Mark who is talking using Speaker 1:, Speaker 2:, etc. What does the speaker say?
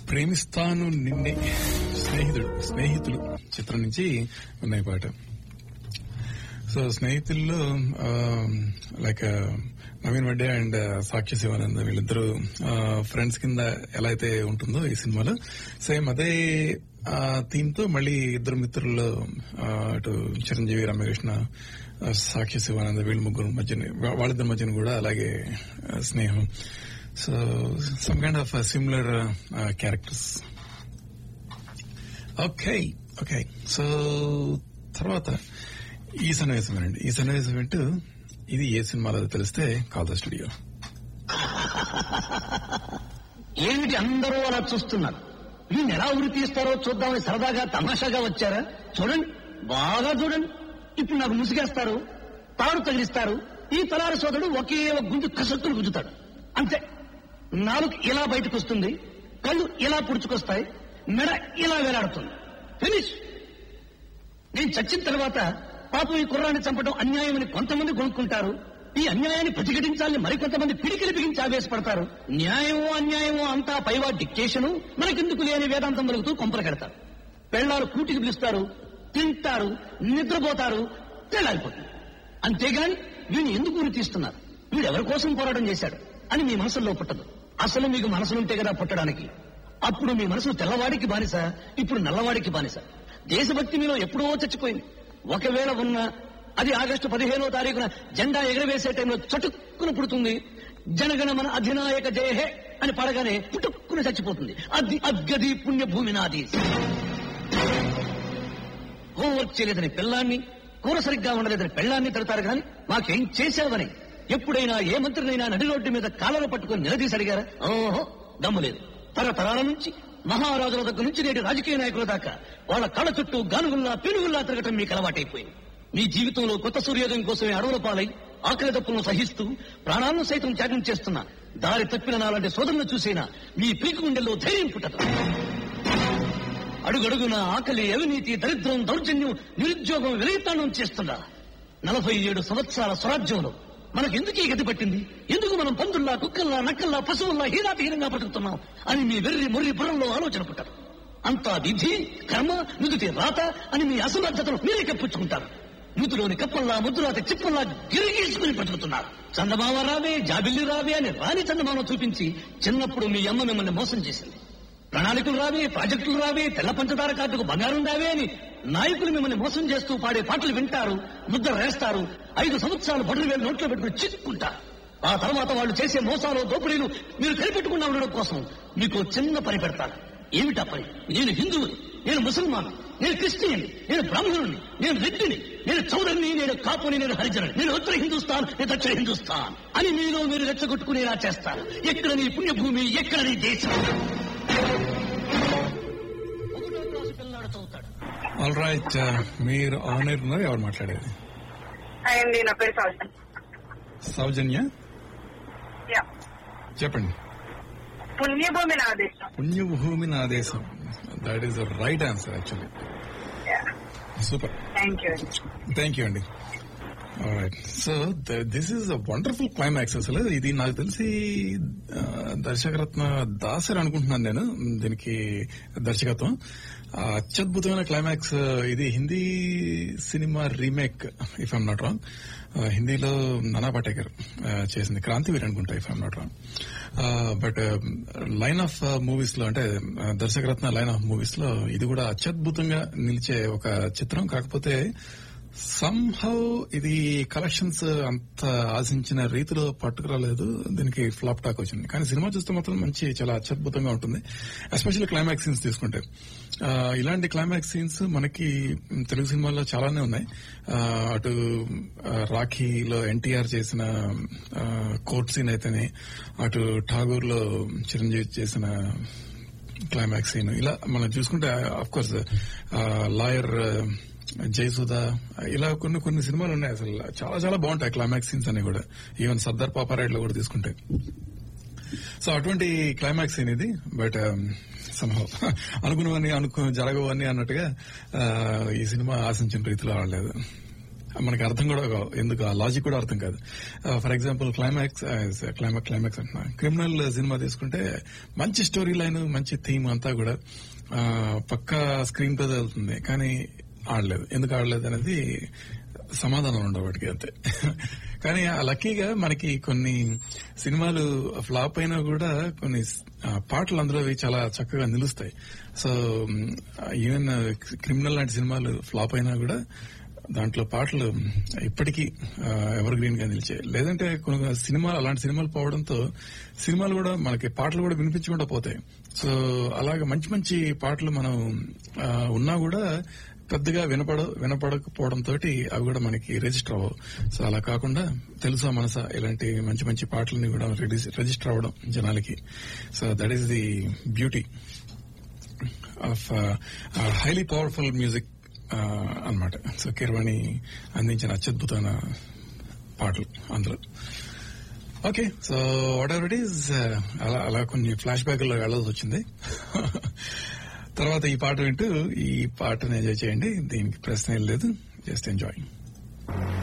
Speaker 1: ప్రేమిస్తాను నిన్నే స్నేహితుడు స్నేహితులు చిత్రం నుంచి ఉన్నాయి పాట సో స్నేహితుల్లో లైక్ నవీన్ వడ్డే అండ్ సాక్షి శివానంద్ వీళ్ళిద్దరు ఫ్రెండ్స్ కింద ఎలా అయితే ఉంటుందో ఈ సినిమాలో సేమ్ అదే థీమ్ తో మళ్ళీ ఇద్దరు మిత్రులు ఆ, అటు చిరంజీవి రమ్యకృష్ణ ఆ, సాక్షి శివానంద్ వీళ్ళ ముగ్గురు మధ్యన వాళ్ళిద్దరి మధ్యన కూడా అలాగే ఆ, స్నేహం so some kind of similar characters okay okay so తర్వాత ఈ సన్నివేశం వినండి ఈ సన్నివేశం వింటూ ఇది ఏ సినిమాలో తెలిస్తే కాల్ ద స్టూడియో
Speaker 2: ఏమిటి అందరూ అలా చూస్తున్నారు వీళ్ళు ఎలా ఉరి తీస్తారో చూద్దామని సరదాగా తమాషాగా వచ్చారా చూడండి బాగా చూడండి ఇప్పుడు నాకు ముసిగేస్తారు తాడు తగిలిస్తారు ఈ తలారి సోదరుడు ఒకే ఒక గుంజు కసత్తులు గుంజుతాడు అంతే నాలుగు ఇలా బయటకు వస్తుంది కళ్ళు ఇలా పుడుచుకొస్తాయి మెడ ఇలా వేలాడుతుంది ఫినిష్ నేను చచ్చిన తర్వాత పాపం ఈ కుర్రాన్ని చంపడం అన్యాయమని కొంతమంది కొనుక్కుంటారు ఈ అన్యాయాన్ని ప్రతిఘటించాలని మరికొంతమంది పిడికిలి బిగించి ఆవేశపడతారు న్యాయమో అన్యాయమో అంతా పైవా డిక్టేషను మనకెందుకు లేని వేదాంతం వెలుగుతూ కొంపలు కడతారు పెళ్లారు కూటికి పిలుస్తారు తింటారు నిద్రపోతారు తెల్లారిపోతుంది అంతేగాని వీడిని ఎందుకు ఉరి తీస్తున్నారు వీడు ఎవరి కోసం పోరాటం చేశాడు అని మీ మనసులో పుట్టదు అసలు మీకు మనసులుంటే కదా పుట్టడానికి అప్పుడు మీ మనసు తెల్లవాడికి బానిస ఇప్పుడు నల్లవాడికి బానిస దేశభక్తి మీలో ఎప్పుడో చచ్చిపోయింది ఒకవేళ ఉన్న అది ఆగస్టు పదిహేనో తారీఖున జెండా ఎగరవేసే టైంలో చటుక్కున పుడుతుంది జనగణ మన అధినాయక జయహే అని పడగానే పుట్టుక్కున చచ్చిపోతుంది అది అద్గది పుణ్యభూమి నాది హోంవర్క్ చేయలేదని పిల్లాన్ని కూర సరిగ్గా ఉండలేదని పెళ్ళాన్ని తిడతారు కానీ మాకేం చేశావని ఎప్పుడైనా ఏ మంత్రినైనా నడి రోడ్డు మీద కాలర పట్టుకుని నిలదీసి అడిగారా ఓహో దమ్ము లేదు తరతరాల నుంచి మహారాజుల దగ్గర నుంచి నేటి రాజకీయ నాయకుల దాకా వాళ్ళ కళ్ళ చుట్టూ గానుగుల్లా పెనుగుల్లా తిరగటం మీకు అలవాటైపోయింది మీ జీవితంలో కొత్త సూర్యోదయం కోసమే అడవుల పాలై ఆకలి దప్పులను సహిస్తూ ప్రాణాలను సైతం త్యాగం చేస్తున్నా దారి తప్పిన నాలాంటి సోదరులను చూసైనా మీ పీకు గుండెల్లో ధైర్యం పుట్టదు అడుగడుగున ఆకలి అవినీతి దరిద్రం దౌర్జన్యం నిరుద్యోగం విలయతాండం చేస్తుందా నలభై ఏడు సంవత్సరాల స్వరాజ్యంలో మనకెందుకు ఈ గతి పట్టింది ఎందుకు మనం పందుల్లా కుక్కల్లా నక్కల్లా పశువుల్లా హీనాతిహీనంగా బతుకుతున్నాం అని మీ వెర్రి మొర్రి బుర్రంలో ఆలోచన పుట్టారు అంతా విధి కర్మ నుదుటి రాత అని మీ అసమర్థతను మీరే కప్పించుకుంటారు నుదులోని కప్పల్లా ముద్దురాత చిప్పల్లా గిరిగీసుకుని బతుకుతున్నారు చందమామ రావే జాబిల్లి రావే అని రాని చందమామ చూపించి చిన్నప్పుడు మీ అమ్మ మిమ్మల్ని మోసం చేసింది ప్రణాళికలు రావే ప్రాజెక్టులు రావే తెల్ల పంచదార కార్డుకు బంగారం రావే అని నాయకులు మిమ్మల్ని మోసం చేస్తూ పాడే పాటలు వింటారు ముద్ర వేస్తారు ఐదు సంవత్సరాలు బడులు వేలు నోట్లో పెట్టుకుని చిక్కుకుంటారు ఆ తర్వాత వాళ్ళు చేసే మోసాలు దోపిడీలు మీరు కనిపెట్టుకున్న ఉండడం కోసం మీకు చిన్న పని పెడతారు ఏమిటా పని నేను హిందువుని నేను ముసల్మాన్ నేను క్రిస్టియన్ నేను బ్రాహ్మణుని నేను రెడ్డిని నేను చౌదరిని నేను కాపుని నేను హరిజనుని నేను ఉత్తర హిందుస్థాన్ నేను దక్షిణ హిందుస్థాన్ అని మీలో మీరు రెచ్చగొట్టుకునేలా చేస్తారు ఎక్కడ నీ పుణ్యభూమి ఎక్కడ నీ దేశం ఒకటో క్లాసు పిల్లాడు చదువుతాడు
Speaker 1: ఆల్ రైట్ మీరు ఆన్ ఎయిర్ ఉన్నారు ఎవరు మాట్లాడేది
Speaker 3: హాయ్ అండి నా పేరు సౌజన్
Speaker 1: సౌజన్య
Speaker 3: యా
Speaker 1: చెప్పండి
Speaker 3: పుణ్యభూమి నా దేశం
Speaker 1: పుణ్యభూమి నా దేశం that is the right answer actually super
Speaker 3: thank you
Speaker 1: thank you అండి right so this is a wonderful climax అసలు ఇది నాకు తెలిసి ఆ, దర్శకరత్న దాసర్ అనుకుంటున్నాను నేను దీనికి దర్శకత్వం ఆ, అత్యద్భుతమైన క్లైమాక్స్ ఇది Hindi cinema remake if I'm not wrong హిందీలో నానా పాటేకర్ ఆ, చేసింది క్రాంతివీర్ అనుకుంటా if I'm not wrong but line of movies లో అంటే ఆ, దర్శకరత్న లైన్ ఆఫ్ మూవీస్ లో ఇది కూడా అత్యద్భుతంగా నిలిచే ఒక చిత్రం కాకపోతే సంహౌ ఇది కలెక్షన్స్ అంత ఆశించిన రీతిలో పట్టుకురాలేదు దీనికి ఫ్లాప్ టాక్ వచ్చింది కానీ సినిమా చూస్తే మాత్రం మంచి చాలా అత్యద్భుతంగా ఉంటుంది ఎస్పెషల్లీ క్లైమాక్స్ సీన్స్ తీసుకుంటే ఆ, ఇలాంటి క్లైమాక్స్ సీన్స్ మనకి తెలుగు సినిమాల్లో చాలానే ఉన్నాయి ఆ, అటు ఆ, రాఖీలో ఎన్టీఆర్ చేసిన కోర్ట్ సీన్ అయితేనే అటు ఠాగూర్ లో చిరంజీవి చేసిన క్లైమాక్స్ సీన్ ఇలా మనం చూసుకుంటే అఫ్ కోర్స్ లాయర్ జయసుధ ఇలా కొన్ని కొన్ని సినిమాలు ఉన్నాయి అసలు చాలా చాలా బాగుంటాయి క్లైమాక్స్ సీన్స్ అన్ని కూడా ఈవెన్ సర్దార్ పాపారాయుడు లో కూడా తీసుకుంటే సో అటువంటి క్లైమాక్స్ సీన్ ఇది బట్ సంభవం అనుకున్నవన్నీ అనుకు జరగవని అన్నట్టుగా ఆ, ఈ సినిమా ఆశించిన రీతిలో ఆడలేదు మనకి అర్థం కూడా కావు. ఎందుకు ఆ లాజిక్ కూడా అర్థం కాదు for example climax climax climax అంటున్నా క్రిమినల్ సినిమా తీసుకుంటే మంచి స్టోరీ లైన్ మంచి థీమ్ అంతా కూడా ఆ, పక్కా స్క్రీన్ ప్లే వెళ్తుంది కానీ ఆడలేదు ఎందుకు ఆడలేదు అనేది సమాధానం ఉండవు వాటికి అంతే కానీ ఆ లక్కీగా మనకి కొన్ని సినిమాలు ఫ్లాప్ అయినా కూడా కొన్ని ఆ, పాటలు అందులో చాలా చక్కగా నిలుస్తాయి సో ఈవెన్ క్రిమినల్ లాంటి సినిమాలు ఫ్లాప్ అయినా కూడా దాంట్లో పాటలు ఇప్పటికీ ఎవర్ గ్రీన్ గా నిలిచాయి లేదంటే కొన్ని సినిమాలు అలాంటి సినిమాలు పోవడంతో సినిమాలు కూడా మనకి పాటలు కూడా వినిపించకుండా పోతాయి సో అలాగే మంచి మంచి పాటలు మనం ఆ, ఉన్నా కూడా పెద్దగా వినపడ వినపడకపోవడంతో అవి కూడా మనకి రిజిస్టర్ అవ్వవు సో అలా కాకుండా తెలుసా మనసా ఇలాంటి మంచి మంచి పాటలని కూడా రిజిస్టర్ అవ్వడం జనాలకి so that is the beauty of highly powerful music అన్నమాట సో కిర్వాణి అందించిన అత్యద్భుతమైన పాటలు అందులో okay so whatever it is అలా అలా కొన్ని ఫ్లాష్ బ్యాక్ లో వెళ్ళాల్సి వచ్చింది తర్వాత ఈ పాట వింటూ ఈ పాటను ఎంజాయ్ చేయండి దీనికి ప్రశ్న ఏం లేదు జస్ట్ ఎంజాయ్